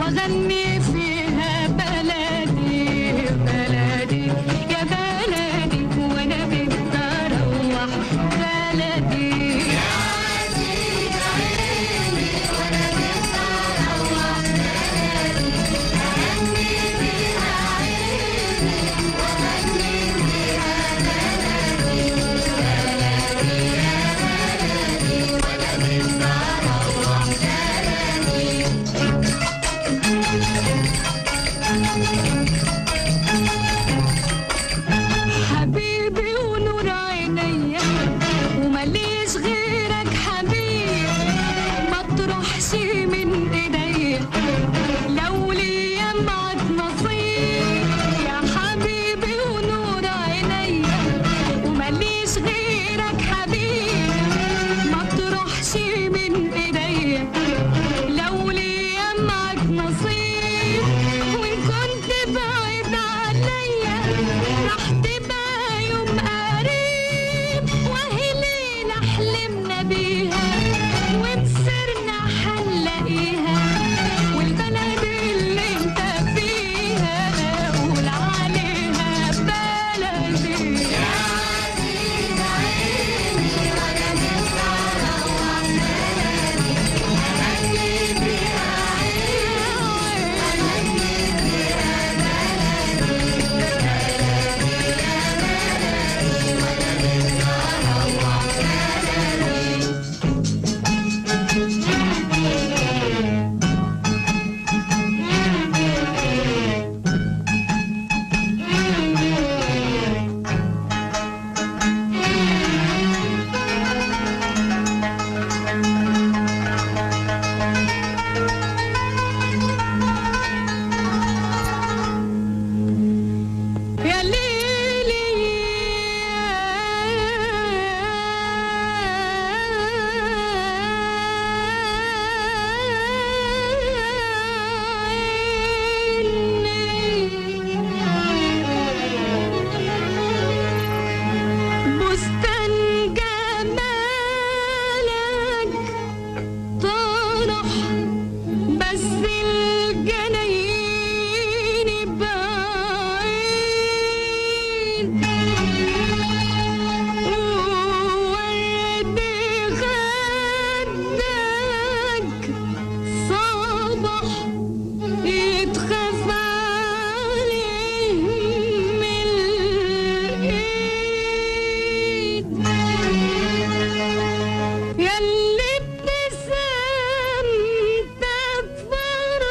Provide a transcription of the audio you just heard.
واغني فيها بلدي بلدي يا بلدي وانا بدي اروح بلدي حبيبي ونور عينيا ومليش غيرك حبيب ما تروحش من ايديا لو ليا معك نصيب يا حبيبي ونور عينيا ومليش غيرك حبيب ما تروحش من ايديا لو ليا معك نصيب وان كنت بعيد عليا راح تبقى يوم قريب وهي ليلة حلمنا بيها وبصرنا حنلاقيها والبلد اللي انت فيها قول عليها بلدي يا ليلي بستان جمالك طرح بس الجناين بعيد وورد خدك صبح يتخاف عليه من الايد ياللي ابتسامتك فرح